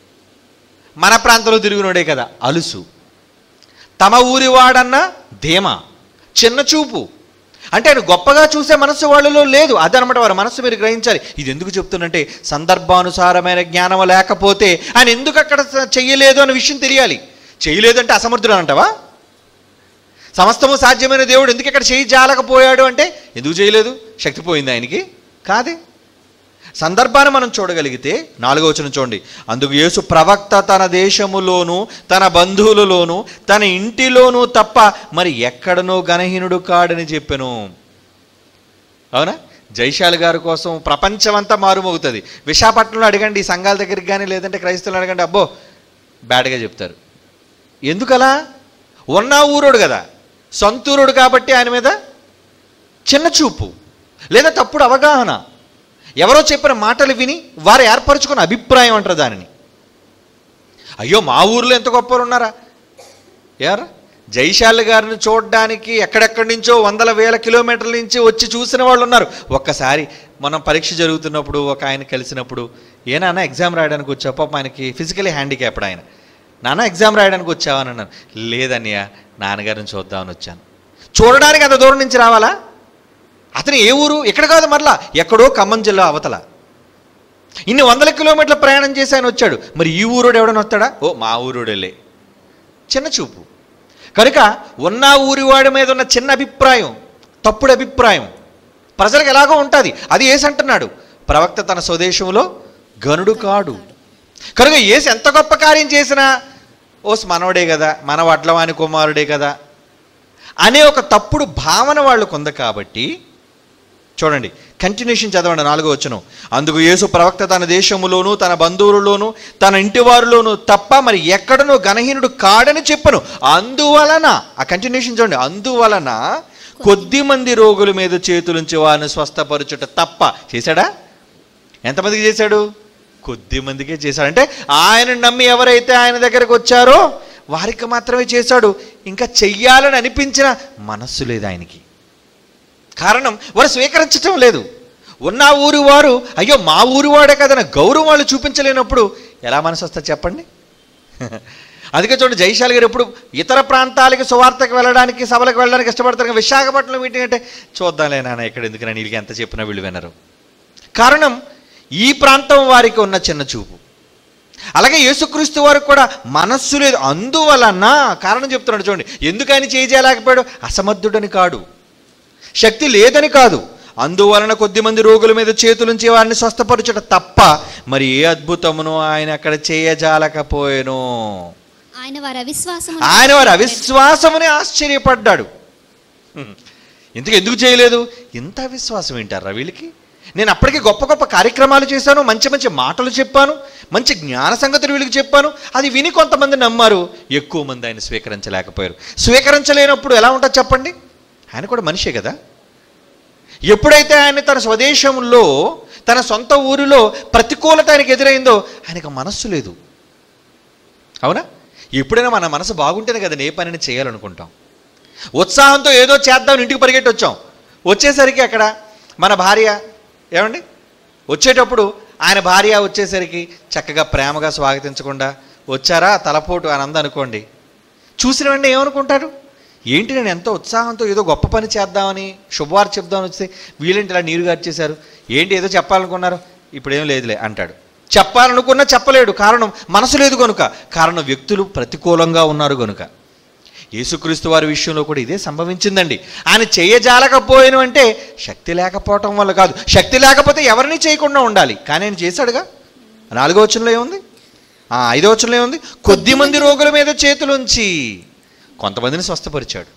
S1: మన ప్రాంతంలో తిరుగునోడే కదా అలుసు తమ ఊరి వాడన్న ధీమ చిన్న చూపు అంటే ఆయన గొప్పగా చూసే మనస్సు వాళ్ళలో లేదు అదనమాట వారి మనస్సు మీరు గ్రహించాలి ఇది ఎందుకు చెప్తున్నంటే సందర్భానుసారమైన జ్ఞానం లేకపోతే ఆయన ఎందుకు అక్కడ స- చెయ్యలేదు అనే విషయం తెలియాలి చేయలేదు అంటే అసమర్థుడు అంటావా సమస్తము సాధ్యమైన దేవుడు ఎందుకు ఇక్కడ చేయి జాలకపోయాడు అంటే ఎందుకు చేయలేదు శక్తి పోయింది ఆయనకి కాదే సందర్భాన్ని మనం చూడగలిగితే నాలుగో వచనం చూడండి అందుకు యేసు ప్రవక్త తన దేశములోను తన బంధువులలోను తన ఇంటిలోనూ తప్ప మరి ఎక్కడనో గణహీనుడు కాడని చెప్పెను అవునా జైశాల్ గారి కోసం ప్రపంచమంతా మారుమోగుతుంది విశాఖపట్నంలో అడగండి ఈ సంఘాల దగ్గరికి కానీ లేదంటే క్రైస్తవులు అడగండి అబ్బో బ్యాడ్గా చెప్తారు ఎందుకలా ఉన్న ఊరోడు కదా సొంతూరుడు కాబట్టి ఆయన మీద చిన్న చూపు లేదా తప్పుడు అవగాహన ఎవరో చెప్పిన మాటలు విని వారు ఏర్పరచుకున్న అభిప్రాయం అంటారు దానిని అయ్యో మా ఊర్లో ఎంత గొప్పలు ఉన్నారా యారా జైశాల్ గారిని చూడడానికి ఎక్కడెక్కడి నుంచో వందల వేల కిలోమీటర్ల నుంచి వచ్చి చూసిన వాళ్ళు ఉన్నారు ఒక్కసారి మనం పరీక్ష జరుగుతున్నప్పుడు ఒక ఆయన కలిసినప్పుడు ఏ నాన్న ఎగ్జామ్ రాయడానికి వచ్చా పాపం ఆయనకి ఫిజికలీ హ్యాండిక్యాప్డ్ ఆయన నాన్న ఎగ్జామ్ రాయడానికి వచ్చావా అని అన్నాను లేదన్నయ్య నాన్నగారిని చూద్దామని వచ్చాను చూడడానికి అంత దూరం నుంచి రావాలా అతను ఏ ఊరు ఎక్కడ కాదు మరలా ఎక్కడో ఖమ్మం జిల్లా అవతల ఇన్ని వందల కిలోమీటర్ల ప్రయాణం చేసి ఆయన వచ్చాడు మరి ఈ ఊరోడు ఎవడని వస్తాడా ఓ మా ఊరోడేలే చిన్న చూపు కనుక ఉన్న ఊరి వాడి మీద ఉన్న చిన్న అభిప్రాయం తప్పుడు అభిప్రాయం ప్రజలకు ఎలాగో ఉంటుంది అది ఏసి అంటున్నాడు ప్రవక్త తన స్వదేశంలో గనుడు కాడు కనుక ఏసి ఎంత గొప్ప కార్యం చేసినా ఓస్ మనవడే కదా మన వడ్లవాని కుమారుడే కదా అనే ఒక తప్పుడు భావన వాళ్ళకు ఉంది కాబట్టి చూడండి కంటిన్యూషన్ చదవండి నాలుగో వచ్చును అందుకు యేసు ప్రవక్త తన దేశములోను తన బంధువులలోను తన ఇంటి వారిలోను తప్ప మరి ఎక్కడనూ గణహీనుడు కాడని చెప్పను అందువలన ఆ కంటిన్యూషన్ చూడండి అందువలన కొద్ది మంది రోగుల మీద చేతులుంచి వారిని స్వస్థపరచుట తప్ప చేశాడా ఎంతమందికి చేశాడు కొద్ది మందికే చేశాడు అంటే ఆయన నమ్మి ఎవరైతే ఆయన దగ్గరకు వచ్చారో వారికి మాత్రమే చేశాడు ఇంకా చెయ్యాలని అనిపించిన మనస్సు లేదు ఆయనకి కారణం వారు స్వీకరించటం లేదు ఉన్న ఊరి వారు అయ్యో మా ఊరి వాడే కదన్న గౌరవం వాళ్ళు చూపించలేనప్పుడు ఎలా మనసు వస్తుంది చెప్పండి అందుకే చూడండి జైశాల్ గారు ఎప్పుడు ఇతర ప్రాంతాలకి సువార్తకు వెళ్ళడానికి సభలకు వెళ్ళడానికి ఇష్టపడతారు కానీ విశాఖపట్నం మీటింగ్ అంటే చూద్దాంలే నాన్న ఇక్కడ ఎందుకు వీళ్ళకి ఎంత చెప్పినా వీళ్ళు వినరు కారణం ఈ ప్రాంతం వారికి ఉన్న చిన్న చూపు అలాగే యేసుక్రీస్తు వారికి కూడా మనస్సు లేదు అందువలన కారణం చెప్తున్నాడు చూడండి ఎందుకు ఆయన చేయి చేయలేకపోయాడు అసమర్థుడని కాడు శక్తి లేదని కాదు అందువలన కొద్దిమంది రోగుల మీద చేతులుంచి వారిని స్వస్థపరచుట తప్ప మరి ఏ అద్భుతమును ఆయన అక్కడ చేయజాలకపోయాను
S2: ఆయన వారి అవిశ్వాసము
S1: ఆయన వారి అవిశ్వాసముని ఆశ్చర్యపడ్డాడు హ్మ్. ఇందుకు ఎందుకు చేయలేదు ఇంత అవిశ్వాసం ఏంటారా వీళ్ళకి నేను అప్పటికే గొప్ప గొప్ప కార్యక్రమాలు చేశాను మంచి మంచి మాటలు చెప్పాను మంచి జ్ఞాన సంగతులు వీళ్ళకి చెప్పాను అది విని కొంతమంది నమ్మారు ఎక్కువ మంది ఆయన స్వీకరించలేకపోయారు స్వీకరించలేనప్పుడు ఎలా ఉంటుంది చెప్పండి ఆయన కూడా మనిషే కదా ఎప్పుడైతే ఆయన తన స్వదేశంలో తన సొంత ఊరిలో ప్రతికూలత ఆయనకు ఎదురైందో ఆయనకు మనస్సు లేదు అవునా ఎప్పుడైనా మన మనసు బాగుంటేనే కదా ఏ పనిని చేయాలనుకుంటాం ఉత్సాహంతో ఏదో చేద్దాం ఇంటికి పరిగెట్టి వచ్చాం వచ్చేసరికి అక్కడ మన భార్య ఏమండి వచ్చేటప్పుడు ఆయన భార్య వచ్చేసరికి చక్కగా ప్రేమగా స్వాగతించకుండా వచ్చారా తలపోటు అని అంద అనుకోండి చూసిన వెంటనే ఏమనుకుంటాడు ఏంటి నేను ఎంతో ఉత్సాహంతో ఏదో గొప్ప పని చేద్దామని శుభవార్త చెప్దామని వస్తే వీళ్ళేంటి ఇలా నీరు గార్చేశారు ఏంటి ఏదో చెప్పాలనుకున్నారు ఇప్పుడేం లేదులే అంటాడు చెప్పాలనుకున్నా చెప్పలేడు కారణం మనసు లేదు కనుక కారణం వ్యక్తులు ప్రతికూలంగా ఉన్నారు కనుక యేసుక్రీస్తు వారి విషయంలో కూడా ఇదే సంభవించిందండి ఆయన చేయజాలకపోయాను అంటే శక్తి లేకపోవటం వల్ల కాదు శక్తి లేకపోతే ఎవరిని చేయకుండా ఉండాలి కానీ ఆయన చేశాడుగా నాలుగో వచనంలో ఏముంది ఆ, ఐదో వచనంలో ఏముంది కొద్ది మంది రోగుల మీద చేతులుంచి కొంతమందిని స్వస్థపరిచాడు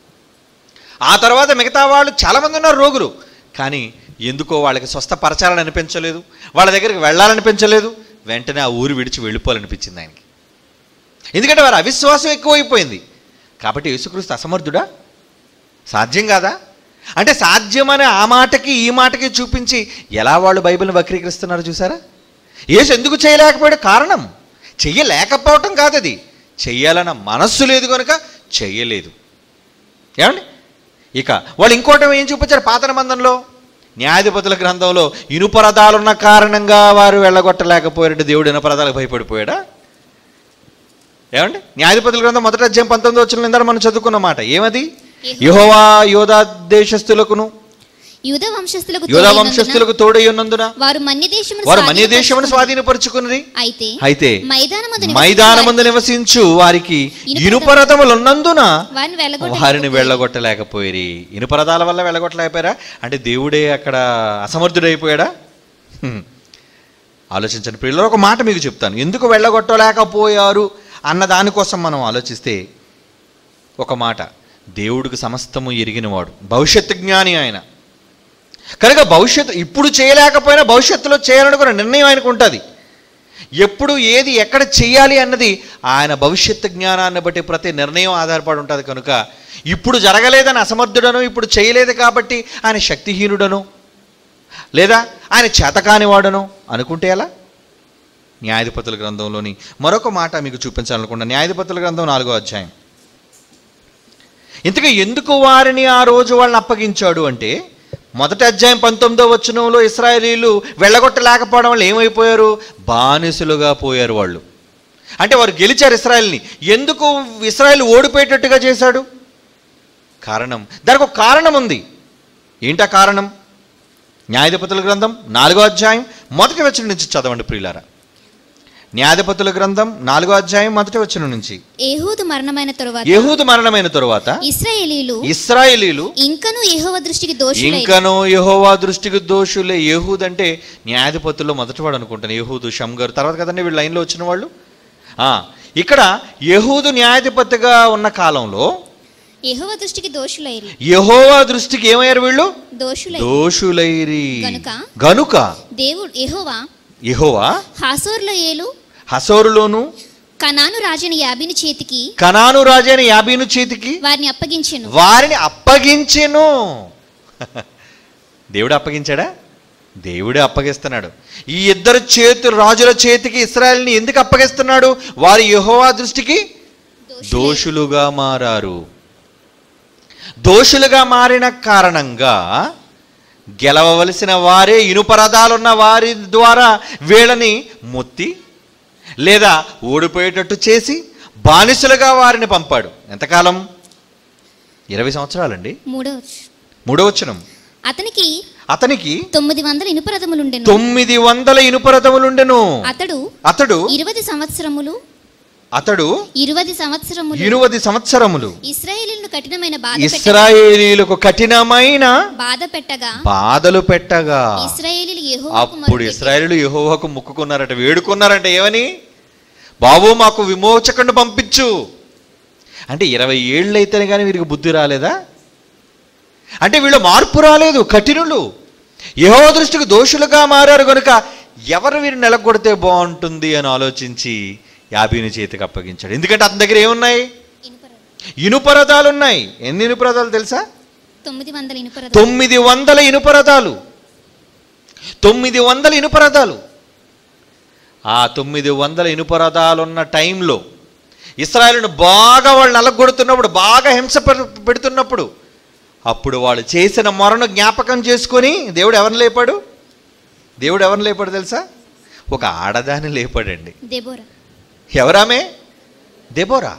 S1: ఆ తర్వాత మిగతా వాళ్ళు చాలామంది ఉన్నారు రోగులు కానీ ఎందుకో వాళ్ళకి స్వస్థపరచాలని అనిపించలేదు వాళ్ళ దగ్గరికి వెళ్ళాలనిపించలేదు వెంటనే ఆ ఊరు విడిచి వెళ్ళిపోవాలనిపించింది ఆయనకి ఎందుకంటే వారి అవిశ్వాసం ఎక్కువైపోయింది కాబట్టి యేసుక్రీస్తు అసమర్థుడా సాధ్యం కాదా అంటే సాధ్యమనే ఆ మాటకి ఈ మాటకి చూపించి ఎలా వాళ్ళు బైబిల్ని వక్రీకరిస్తున్నారు చూసారా యేసు ఎందుకు చేయలేకపోయాడు కారణం చెయ్యలేకపోవటం కాదు అది చెయ్యాలన్న మనస్సు లేదు కనుక చెయ్యలేదు ఏమండి ఇక వాళ్ళు ఇంకోటి ఏం చూపించారు పాత నిబంధనలో న్యాయాధిపతుల గ్రంథంలో ఇనుపరదాలున్న కారణంగా వారు వెళ్ళగొట్టలేకపోయారంటే దేవుడు ఇనుపరదాలకు భయపడిపోయాడా ఏమండి న్యాయాధిపతుల గ్రంథం మొదటి అధ్యాయం పంతొమ్మిది వచ్చిన నిందా మనం చదువుకున్న మాట ఏమది యహోవా యోధా దేశస్థులకును
S2: యూద వంశస్థులకు
S1: యోధా
S2: తోడైనందున
S1: వంశస్థులకు తోడై ఉన్నందున
S2: వారు మన్యదేశమును
S1: వారు మన్య దేశమును
S2: స్వాధీనపరచుకుని-
S1: స్వాధీనపరుచుకున్నది
S2: అయితే
S1: అయితే
S2: మైదానమందు నివసించు
S1: మైదానమందు నివసించు వారికి
S2: ఇనుప
S1: ఇనుపరథములున్నందున
S2: వారిని వెళ్ళగొట్ట
S1: వారిని వెళ్ళగొట్టలేకపోయి ఇనుపరథాల వల్ల వెళ్ళగొట్టలేకపోయారా అంటే దేవుడే అక్కడ అసమర్థుడైపోయాడా హ్మ్. ఆలోచించండి పిల్లలు ఒక మాట మీకు చెప్తాను ఎందుకు వెళ్ళగొట్టలేకపోయారు అన్న దానికోసం మనం ఆలోచిస్తే ఒక మాట దేవుడికి సమస్తము ఎరిగినవాడు భవిష్యత్తు జ్ఞాని ఆయన కనుక భవిష్యత్తు ఇప్పుడు చేయలేకపోయినా భవిష్యత్తులో చేయాలనుకున్న నిర్ణయం ఆయనకు ఉంటుంది ఎప్పుడు ఏది ఎక్కడ చేయాలి అన్నది ఆయన భవిష్యత్తు జ్ఞానాన్ని బట్టి ప్రతి నిర్ణయం ఆధారపడి ఉంటుంది కనుక ఇప్పుడు జరగలేదని అసమర్థుడను ఇప్పుడు చేయలేదు కాబట్టి ఆయన శక్తిహీనుడను లేదా ఆయన చేతకానివాడను అనుకుంటే ఎలా న్యాయాధిపతుల గ్రంథంలోని మరొక మాట మీకు చూపించాలనుకున్నా న్యాయాధిపతుల గ్రంథం నాలుగో అధ్యాయం ఇంతకీ ఎందుకు వారిని ఆ రోజు వాళ్ళని అప్పగించాడు అంటే మొదటి అధ్యాయం పంతొమ్మిదో వచనంలో ఇస్రాయేలీలు వెళ్ళగొట్టలేకపోవడం వల్ల ఏమైపోయారు బానిసలుగా పోయారు వాళ్ళు అంటే వారు గెలిచారు ఇస్రాయల్ని ఎందుకు ఇస్రాయల్ ఓడిపోయేటట్టుగా చేశాడు కారణం దానికి ఒక కారణం ఉంది ఏంటా కారణం న్యాయాధిపతుల గ్రంథం నాలుగో అధ్యాయం మొదటి వచనం నుంచి చదవండి ప్రియులారా న్యాయాధిపతుల గ్రంథం నాలుగో అధ్యాయం మొదటి వచనం నుంచి
S2: ఏహూదు మరణమైన తరువాత
S1: యహూదు మరణమైన తరువాత
S2: ఇస్రాయేలీలు
S1: ఇస్రాయేలీలు
S2: ఇంకను యెహోవ దృష్టికి దోషులై
S1: ఇంకనూ యహోవా దృష్టికి దోషులే యహూద్ అంటే న్యాయాధిపతుల్లో మొదటివాడు అనుకుంటాను యహూదు షంగర్ తర్వాత కదండి వీళ్ళు లైన్లో వచ్చిన వాళ్ళు ఆ, ఇక్కడ యహూదు న్యాయాధిపతిగా ఉన్న కాలంలో
S2: యెహోవ దృష్టికి దోషులైరి
S1: యహోవా దృష్టికి ఏమయ్యారు వీళ్ళు
S2: దోషులై
S1: దోషులైరి
S2: గనుక?
S1: గనుక
S2: దేవుడు యెహోవా
S1: యహోవా
S2: హాసోర్లో ఏలు
S1: హసోరులోను
S2: కనాను రాజైన యాబిని చేతికి
S1: కనాను రాజైన యాబీను చేతికి
S2: వారిని అప్పగించెను
S1: వారిని అప్పగించెను దేవుడు అప్పగించాడా దేవుడే అప్పగిస్తున్నాడు ఈ ఇద్దరు చేతులు రాజుల చేతికి ఇస్రాయల్ని ఎందుకు అప్పగిస్తున్నాడు వారి యెహోవా దృష్టికి
S2: దోషులై.
S1: దోషులుగా మారారు దోషులుగా మారిన కారణంగా గెలవవలసిన వారే ఇనుపరదాలున్న వారి ద్వారా వీళ్ళని మొత్తి లేదా ఓడిపోయేటట్టు చేసి బానిసలుగా వారిని పంపాడు ఎంతకాలం ఇరవై సంవత్సరాలండి
S2: మూడవ
S1: మూడవచనం
S2: అతనికి
S1: అతనికి
S2: తొమ్మిది వందల ఇనుపరథములుండెను
S1: తొమ్మిది వందల ఇనుపరథములుండెను
S2: అతడు
S1: అతడు
S2: ఇరవది సంవత్సరములు
S1: అతడు
S2: ఇరువది సంవత్సరములు
S1: ఇరువది సంవత్సరములు
S2: ఇస్రాయేలీలను కఠినమైన బాధ పెట్ట
S1: ఇస్రాయేలీలకు కఠినమైన
S2: బాధ పెట్టగా
S1: బాధలు పెట్టగా
S2: ఇస్రాయేలీలు యెహోవాకు
S1: అప్పుడు
S2: మొరపెట్టి,
S1: ఇస్రాయేలు యెహోవాకు ముక్కుకున్నారట వేడుకున్నారంట ఏమని బాబు మాకు విమోచకుడిని పంపించు అంటే ఇరవై ఏళ్ళు అయితేనే కానీ వీరికి బుద్ధి రాలేదా అంటే వీళ్ళు మార్పు రాలేదు కఠినులు యహో దృష్టికి దోషులుగా మారారు కనుక ఎవరు వీరిని నెలకొడితే బాగుంటుంది అని ఆలోచించి యాబీని చేతికి అప్పగించాడు ఎందుకంటే అతని దగ్గర ఏమున్నాయి
S2: ఇనుపరథం.
S1: ఇనుపరథాలు ఉన్నాయి ఎన్ని ఇనుపరథాలు తెలుసా
S2: తొమ్మిది వందల ఇనుపరథం
S1: తొమ్మిది వందల ఇనుపరథాలు తొమ్మిది వందల ఇనుపరథాలు ఆ తొమ్మిది వందల ఇనుపరథాలున్న టైంలో ఇస్రాయలును బాగా వాళ్ళు నలగొడుతున్నప్పుడు బాగా హింస పెడు- పెడుతున్నప్పుడు అప్పుడు వాళ్ళు చేసిన మొరను జ్ఞాపకం చేసుకొని దేవుడు ఎవరిని లేపాడు దేవుడు ఎవరిని లేపాడు తెలుసా ఒక ఆడదాన్ని లేపాడండి
S2: దెబోరా
S1: ఎవరామె దెబోరా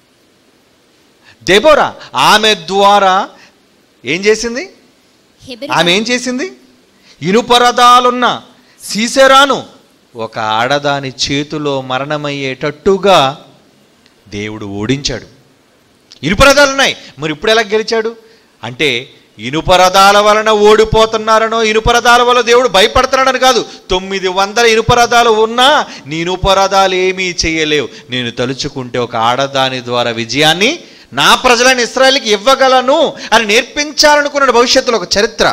S1: దెబోరా ఆమె ద్వారా ఏం చేసింది
S2: హెబెరు
S1: ఆమె ఏం చేసింది ఇనుపరదాలున్న సీసెరాను ఒక ఆడదాని చేతిలో మరణమయ్యేటట్టుగా దేవుడు ఓడించాడు ఇనుపరథాలు ఉన్నాయి మరి ఇప్పుడు ఎలా గెలిచాడు అంటే ఇనుపరథాల వలన ఓడిపోతున్నారనో ఇనుపరథాల వల్ల దేవుడు భయపడుతున్నాడని కాదు తొమ్మిది వందల ఇనుపరథాలు ఉన్నా నీ ఇనుపరథాలు ఏమీ చేయలేవు నేను తలుచుకుంటే ఒక ఆడదాని ద్వారా విజయాన్ని నా ప్రజలైన ఇస్రాయల్కి ఇవ్వగలను అని నేర్పించాలనుకున్నాడు భవిష్యత్తులో ఒక చరిత్ర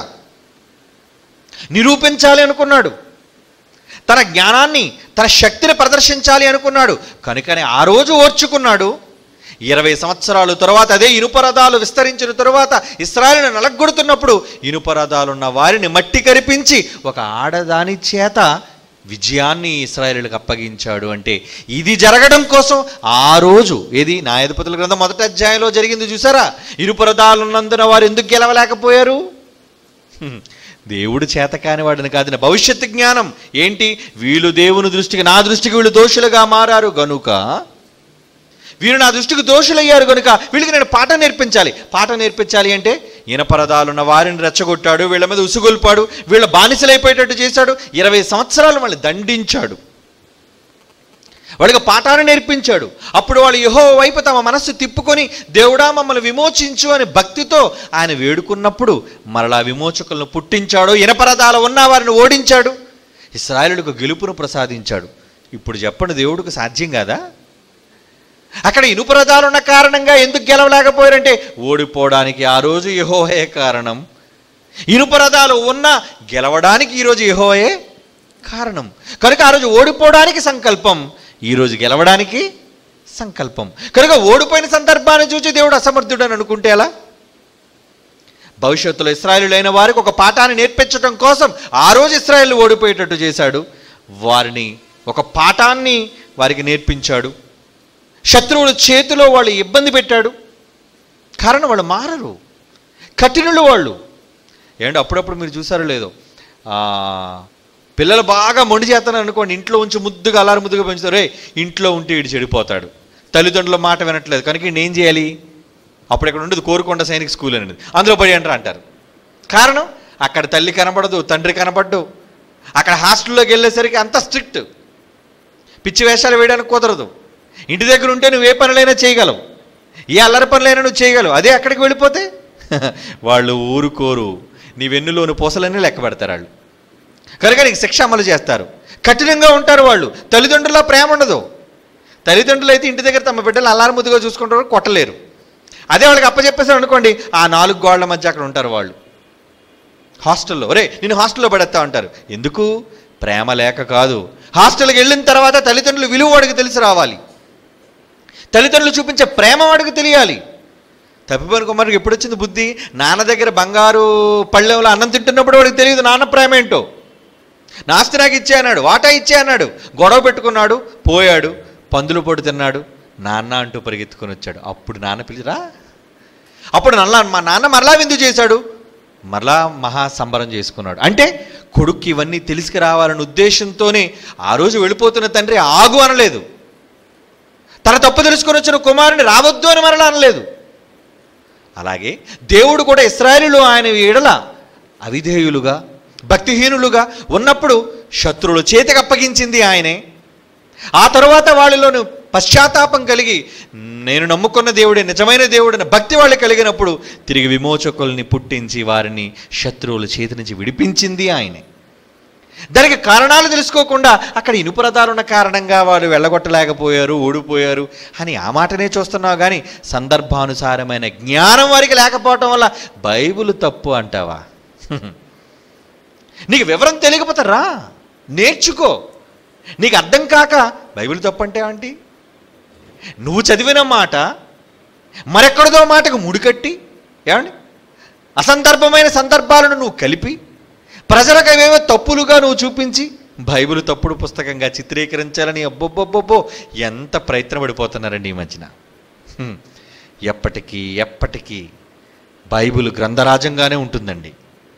S1: నిరూపించాలి అనుకున్నాడు తన జ్ఞానాన్ని తన శక్తిని ప్రదర్శించాలి అనుకున్నాడు కనుకనే ఆ రోజు ఓర్చుకున్నాడు ఇరవై సంవత్సరాలు తరువాత అదే ఇనుపరథాలు విస్తరించిన తరువాత ఇస్రాయల్ని నలగొడుతున్నప్పుడు ఇనుపరథాలున్న వారిని మట్టి కరిపించి ఒక ఆడదాని చేత విజయాన్ని ఇస్రాయేలులకు అప్పగించాడు అంటే ఇది జరగడం కోసం ఆ రోజు ఏది న్యాయాధిపతుల గ్రంథం మొదటి అధ్యాయంలో జరిగింది చూసారా ఇనుపరథాలున్నందున వారు ఎందుకు గెలవలేకపోయారు హ్మ్. దేవుడు చేత కాని వాడిని కాదు భవిష్యత్తు జ్ఞానం ఏంటి వీళ్ళు దేవుని దృష్టికి నా దృష్టికి వీళ్ళు దోషులుగా మారారు గనుక వీరు నా దృష్టికి దోషులయ్యారు కనుక వీళ్ళకి నేను పాఠం నేర్పించాలి పాఠం నేర్పించాలి అంటే ఇనపరదాలున్న వారిని రెచ్చగొట్టాడు వీళ్ళ మీద ఉసుగొల్పాడు వీళ్ళ బానిసలైపోయేటట్టు చేశాడు ఇరవై సంవత్సరాలు మళ్ళీ దండించాడు వాళ్ళకి పాఠాన్ని నేర్పించాడు అప్పుడు వాళ్ళు యహో వైపు తమ మనస్సు తిప్పుకొని దేవుడా మమ్మల్ని విమోచించు అని భక్తితో ఆయన వేడుకున్నప్పుడు మరలా విమోచకులను పుట్టించాడు ఇనపరదాల ఉన్న వారిని ఓడించాడు ఇస్రాయలులకు గెలుపును ప్రసాదించాడు ఇప్పుడు చెప్పండి దేవుడికి సాధ్యం కాదా అక్కడ ఇనుపరథాలు ఉన్న కారణంగా ఎందుకు గెలవలేకపోయారంటే ఓడిపోవడానికి ఆ రోజు యహోహే కారణం ఇనుపరథాలు ఉన్న గెలవడానికి ఈరోజు యహోయే కారణం కనుక ఆ రోజు ఓడిపోవడానికి సంకల్పం ఈరోజు గెలవడానికి సంకల్పం కనుక ఓడిపోయిన సందర్భాన్ని చూసి దేవుడు అసమర్థుడు అని అనుకుంటే ఎలా భవిష్యత్తులో ఇస్రాయేలులైన వారికి ఒక పాఠాన్ని నేర్పించడం కోసం ఆ రోజు ఇస్రాయేల్ ఓడిపోయేటట్టు చేశాడు వారిని ఒక పాఠాన్ని వారికి నేర్పించాడు శత్రువుల చేతిలో వాళ్ళు ఇబ్బంది పెట్టాడు కారణం వాళ్ళు మారరు కఠినులు వాళ్ళు ఏంటో అప్పుడప్పుడు మీరు చూసారో లేదో ఆ, పిల్లలు బాగా మొండి చేస్తాను అనుకోండి ఇంట్లో ఉంచి ముద్దుగా అలారి ముద్దుగా పెంచుతారు రే ఇంట్లో ఉంటే ఇటు చెడిపోతాడు తల్లిదండ్రుల మాట వినట్లేదు కనుక ఈయన ఏం చేయాలి అప్పుడు ఇక్కడ ఉండదు కోరుకొండ సైనిక్ స్కూల్ అనేది అందులో పడి అంటారు అంటారు కారణం అక్కడ తల్లి కనపడదు తండ్రి కనపడ్డు అక్కడ హాస్టల్లోకి వెళ్ళేసరికి అంత స్ట్రిక్ట్ పిచ్చి వేషాలు వేయడానికి కుదరదు ఇంటి దగ్గర ఉంటే నువ్వు ఏ పనులైనా చేయగలవు ఏ అల్లరి పనులైనా నువ్వు చేయగలవు అదే అక్కడికి వెళ్ళిపోతే వాళ్ళు ఊరుకోరు నీ వెన్నులోని పూసలన్నీ లెక్క పెడతారు వాళ్ళు కనుక నీకు శిక్ష అమలు చేస్తారు కఠినంగా ఉంటారు వాళ్ళు తల్లిదండ్రుల ప్రేమ ఉండదు తల్లిదండ్రులు అయితే ఇంటి దగ్గర తమ బిడ్డలు అల్లారు ముద్దుగా చూసుకుంటారు కొట్టలేరు అదే వాళ్ళకి అప్పచెప్పేసారు అనుకోండి ఆ నాలుగు గోళ్ల మధ్య అక్కడ ఉంటారు వాళ్ళు హాస్టల్లో ఒరే నేను హాస్టల్లో పడేస్తా ఉంటారు ఎందుకు ప్రేమ లేక కాదు హాస్టల్కి వెళ్ళిన తర్వాత తల్లిదండ్రులు విలువ వాడికి తెలిసి రావాలి తల్లిదండ్రులు చూపించే ప్రేమ వాడికి తెలియాలి తప్పిపోయిన కుమారుడికి ఎప్పుడు వచ్చింది బుద్ధి నాన్న దగ్గర బంగారు పళ్ళెంలో అన్నం తింటున్నప్పుడు వాడికి తెలియదు నాన్న ప్రేమ ఏంటో నాస్తి నాకు ఇచ్చే అన్నాడు వాటా ఇచ్చే అన్నాడు గొడవ పెట్టుకున్నాడు పోయాడు పందులు పొడి తిన్నాడు నాన్న అంటూ పరిగెత్తుకొని వచ్చాడు అప్పుడు నాన్న పిలిచిరా అప్పుడు నల్ల మా నాన్న మరలా విందు చేశాడు మరలా మహా సంబరం చేసుకున్నాడు అంటే కొడుక్కి ఇవన్నీ తెలిసికి రావాలనే ఉద్దేశంతోనే ఆ రోజు వెళ్ళిపోతున్న తండ్రి ఆగు అనలేదు తన తప్పు తెలుసుకొని వచ్చిన కుమారుని రావద్దు అని మరలా అనలేదు అలాగే దేవుడు కూడా ఇస్రాయేలులో ఆయన ఎడల అవిధేయులుగా భక్తిహీనులుగా ఉన్నప్పుడు శత్రువుల చేతికి అప్పగించింది ఆయనే ఆ తరువాత వాళ్ళలోను పశ్చాత్తాపం కలిగి నేను నమ్ముకున్న దేవుడే నిజమైన దేవుడని భక్తి వాళ్ళు కలిగినప్పుడు తిరిగి విమోచకుల్ని పుట్టించి వారిని శత్రువుల చేతి నుంచి విడిపించింది ఆయనే దానికి కారణాలు తెలుసుకోకుండా అక్కడ ఇనుపరథాలు ఉన్న కారణంగా వాళ్ళు వెళ్ళగొట్టలేకపోయారు ఓడిపోయారు అని ఆ మాటనే చూస్తున్నావు కానీ సందర్భానుసారమైన జ్ఞానం వారికి లేకపోవటం వల్ల బైబిల్ తప్పు అంటావా నీకు వివరం తెలియకపోతే రా నేర్చుకో నీకు అర్థం కాక బైబిల్ తప్పు అంటే ఏంటి నువ్వు చదివిన మాట మరెక్కడిదో మాటకు ముడికట్టి ఏమండి అసందర్భమైన సందర్భాలను నువ్వు కలిపి ప్రజలకు అవేవో తప్పులుగా నువ్వు చూపించి బైబిల్ తప్పుడు పుస్తకంగా చిత్రీకరించాలని అబ్బొబ్బొబ్బొబ్బో ఎంత ప్రయత్నం పడిపోతున్నారండి ఈ మధ్యన హ్మ్. ఎప్పటికీ ఎప్పటికీ బైబిల్ గ్రంథరాజంగానే ఉంటుందండి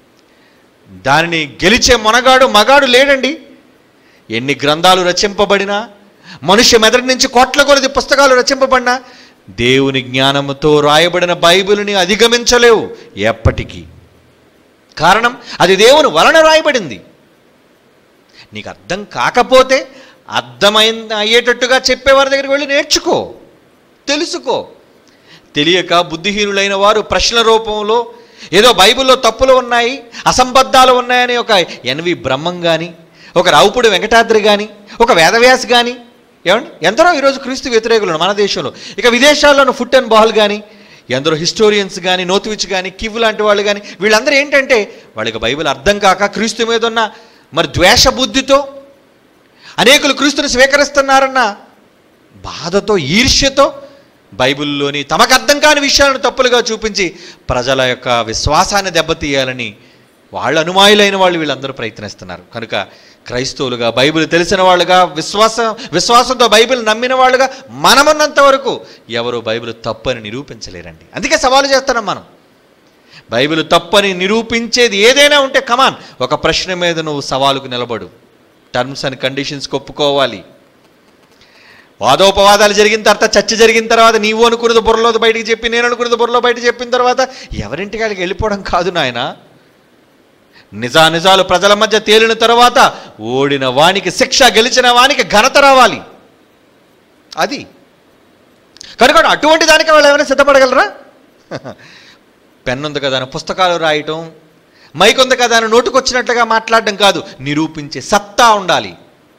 S1: దానిని గెలిచే మొనగాడు మగాడు లేడండి ఎన్ని గ్రంథాలు రచింపబడినా మనుష్య మెదడు నుంచి కోట్ల కొలది పుస్తకాలు రచింపబడినా దేవుని జ్ఞానముతో రాయబడిన బైబిల్ని అధిగమించలేవు ఎప్పటికీ కారణం అది దేవుని వలన రాయబడింది నీకు అర్థం కాకపోతే అర్థమైన అయ్యేటట్టుగా చెప్పేవారి దగ్గరికి వెళ్ళి నేర్చుకో తెలుసుకో తెలియక బుద్ధిహీనులైన వారు ప్రశ్న రూపంలో ఏదో బైబిల్లో తప్పులు ఉన్నాయి అసంబద్ధాలు ఉన్నాయని ఒక ఎన్వి బ్రహ్మం కానీ ఒక రావుపుడి వెంకటాద్రి కానీ ఒక వేదవ్యాస్ కానీ ఏమండి ఎందరో ఈరోజు క్రీస్తు వ్యతిరేకులు మన దేశంలో ఇక విదేశాల్లోని ఫుట్ అండ్ బాల్ కానీ ఎందరో హిస్టోరియన్స్ కానీ నోతువిచ్ కానీ కివ్ లాంటి వాళ్ళు కానీ వీళ్ళందరూ ఏంటంటే వాళ్ళకి బైబిల్ అర్థం కాక క్రీస్తు మీద ఉన్న మరి ద్వేష బుద్ధితో అనేకులు క్రీస్తుని స్వీకరిస్తున్నారన్న బాధతో ఈర్ష్యతో బైబిల్లోని తమకు అర్థం కాని విషయాలను తప్పులుగా చూపించి ప్రజల యొక్క విశ్వాసాన్ని దెబ్బతీయాలని వాళ్ళు అనుమాయులైన వాళ్ళు వీళ్ళందరూ ప్రయత్నిస్తున్నారు కనుక క్రైస్తవులుగా బైబిల్ తెలిసిన వాళ్ళుగా విశ్వాసం విశ్వాసంతో బైబిల్ నమ్మిన వాళ్ళుగా మనమున్నంత వరకు ఎవరు బైబిల్ తప్పని నిరూపించలేరండి అందుకే సవాలు చేస్తున్నాం మనం బైబిల్ తప్పని నిరూపించేది ఏదైనా ఉంటే కమాన్ ఒక ప్రశ్న మీద నువ్వు సవాలుకు నిలబడు టర్మ్స్ అండ్ కండిషన్స్ ఒప్పుకోవాలి వాదోపవాదాలు జరిగిన తర్వాత చర్చ జరిగిన తర్వాత నీవు అనుకున్నది బుర్రలో బయటికి చెప్పి నేను అనుకున్నది బుర్రలో బయట చెప్పిన తర్వాత ఎవరింటికి వాళ్ళకి వెళ్ళిపోవడం కాదు నాయన నిజానిజాలు ప్రజల మధ్య తేలిన తర్వాత ఓడిన వానికి శిక్ష గెలిచిన వానికి ఘనత రావాలి అది కనుక అటువంటి దానికి వాళ్ళు ఏమైనా సిద్ధపడగలరా పెన్ ఉంది కదా అని పుస్తకాలు రాయటం మైక్ ఉంది కదా అని నోటుకొచ్చినట్లుగా మాట్లాడడం కాదు నిరూపించే సత్తా ఉండాలి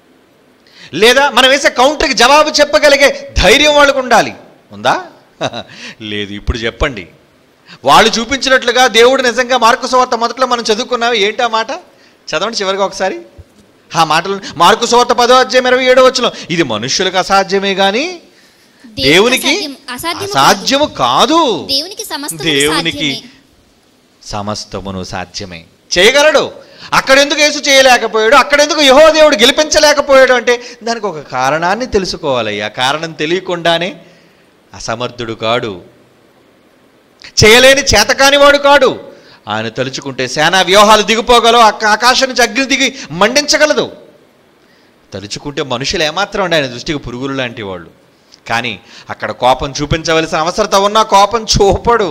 S1: లేదా మనం వేసే కౌంటర్కి జవాబు చెప్పగలిగే ధైర్యం వాళ్ళకు ఉండాలి ఉందా లేదు ఇప్పుడు చెప్పండి వాళ్ళు చూపించినట్లుగా దేవుడు నిజంగా మార్కు సువార్త మొదట్లో మనం చదువుకున్నావు ఏంటి ఆ మాట చదవండి చివరిగా ఒకసారి ఆ మాటలు మార్కు సువార్త పదో అధ్యాయం ఇరవై ఏడో వచ్చిన ఇది మనుష్యులకు అసాధ్యమే కానీ దేవునికి
S2: అసాధ్యం- అసాధ్యము కాదు.
S1: అసాధ్యము కాదు
S2: దేవునికి సమస్త
S1: దేవునికి సమస్తమును సాధ్యమే చేయగలడు అక్కడెందుకు యేసు చేయలేకపోయాడు అక్కడెందుకు యహో దేవుడు గెలిపించలేకపోయాడు అంటే దానికి ఒక కారణాన్ని తెలుసుకోవాలి ఆ కారణం తెలియకుండానే అసమర్థుడు కాడు చేయలేని చేతకానివాడు కాడు ఆయన తలుచుకుంటే సేనా వ్యూహాలు దిగిపోగలవు అక్క ఆకాశం నుంచి అగ్ని దిగి మండించగలదు తలుచుకుంటే మనుషులు ఏమాత్రం ఉండే ఆయన దృష్టికి పురుగులు లాంటి వాళ్ళు కానీ అక్కడ కోపం చూపించవలసిన అవసరత ఉన్నా కోపం చూపడు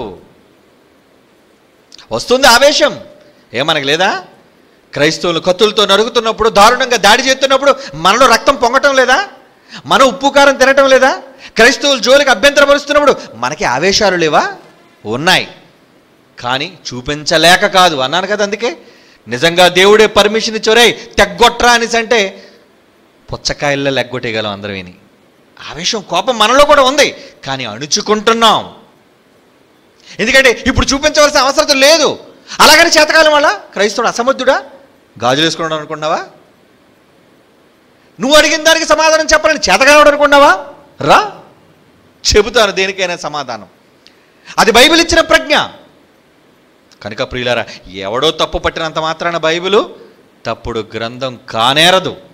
S1: వస్తుంది ఆవేశం ఏమనకు లేదా క్రైస్తవులు కత్తులతో నరుగుతున్నప్పుడు దారుణంగా దాడి చేస్తున్నప్పుడు మనలో రక్తం పొంగటం లేదా మన ఉప్పు కారం తినటం లేదా క్రైస్తవులు జోలికి అభ్యంతరపరుస్తున్నప్పుడు మనకి ఆవేశాలు లేవా ఉన్నాయి కానీ చూపించలేక కాదు అన్నాను కదా అందుకే నిజంగా దేవుడే పర్మిషన్ ఇచ్చోరే తెగ్గొట్రా అనేసి అంటే పుచ్చకాయల్లో లెగ్గొట్టేయగలం అందరం విని ఆవేశం కోపం మనలో కూడా ఉంది కానీ అణుచుకుంటున్నాం ఎందుకంటే ఇప్పుడు చూపించవలసిన అవసరం లేదు అలాగని చేతకాలం వల్ల క్రైస్తవుడు అసమర్థుడా గాజులు వేసుకున్నాడు అనుకున్నావా నువ్వు అడిగిన దానికి సమాధానం చెప్పాలని చేతకాలడు అనుకున్నావా రా చెబుతాను దేనికైనా సమాధానం అది బైబిల్ ఇచ్చిన ప్రజ్ఞ కనుక ప్రియులారా ఎవడో తప్పు పట్టినంత మాత్రాన బైబిలు తప్పుడు గ్రంథం కానేరదు